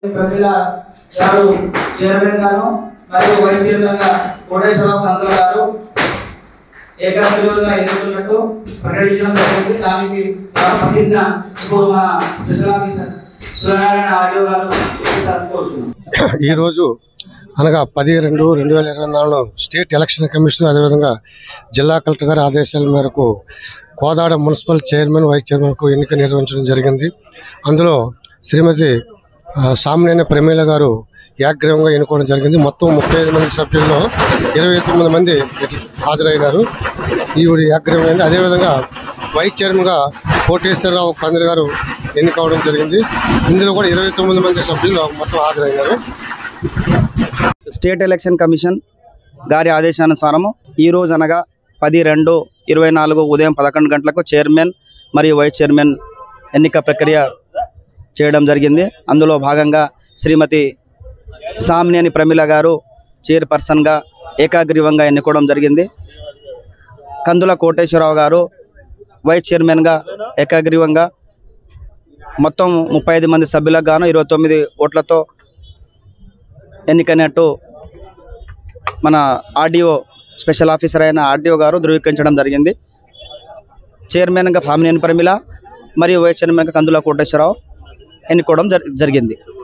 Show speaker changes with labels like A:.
A: ప్రమిళ గారు చైర్మన్ గాను మరియు వైస్ చైర్మన్ గా కోటేశ్వరరావు కందుల గారు ఏకాగ్రీవంగా ఎన్నుకున్నట్టు ప్రకటించడం జరిగింది దానికి ప్రతిజ్ఞ ఇప్పుడు మన స్పెషల్ ఆఫీసర్ సూర్యనారాయణ ఆడియో గారు చేశారు కోరుతున్నాం
B: ఈరోజు అనగా పది రెండు రెండు వేల ఇరవై నాలుగులో స్టేట్ ఎలక్షన్ కమిషన్ అదేవిధంగా జిల్లా కలెక్టర్ గారి ఆదేశాల మేరకు కోదాడ మున్సిపల్ చైర్మన్ వైస్ చైర్మన్కు ఎన్నిక నిర్వహించడం జరిగింది అందులో శ్రీమతి ఆ, సామినేని ప్రమీల గారు ఏకగ్రీవంగా ఎన్నుకోవడం జరిగింది మొత్తం ముప్పై ఐదు మంది సభ్యుల్లో ఇరవై తొమ్మిది మంది హాజరైనారు ఈవిడ ఏకగ్రీవమైంది అదేవిధంగా వైస్ చైర్మన్గా కోటేశ్వరరావు కందుల గారు ఎన్నికవడం జరిగింది ఇందులో కూడా ఇరవై తొమ్మిది మంది సభ్యులు మొత్తం హాజరైనారు
C: స్టేట్ ఎలక్షన్ కమిషన్ గారి ఆదేశానుసారము ఈ రోజు అనగా పది రెండు ఇరవై నాలుగు ఉదయం పదకొండు గంటలకు చైర్మన్ మరియు వైస్ చైర్మన్ ఎన్నిక ప్రక్రియ చేయడం జరిగింది అందులో భాగంగా శ్రీమతి సామ్నేని ప్రమిళ గారు చైర్పర్సన్గా ఏకాగ్రీవంగా ఎన్నుకోవడం జరిగింది కందుల కోటేశ్వరరావు గారు వైస్ చైర్మన్గా ఏకాగ్రీవంగా మొత్తం ముప్పై ఐదు మంది సభ్యులకు గాను ఇరవై తొమ్మిది ఓట్లతో ఎన్నికైనట్టు మన ఆర్డీఓ స్పెషల్ ఆఫీసర్ అయిన ఆర్డీఓ గారు ధృవీకరించడం జరిగింది చైర్మన్గా భామినేని ప్రమిళ మరియు వైస్ చైర్మన్గా కందుల కోటేశ్వరరావు ఎన్నుకోవడం జరి- జరిగింది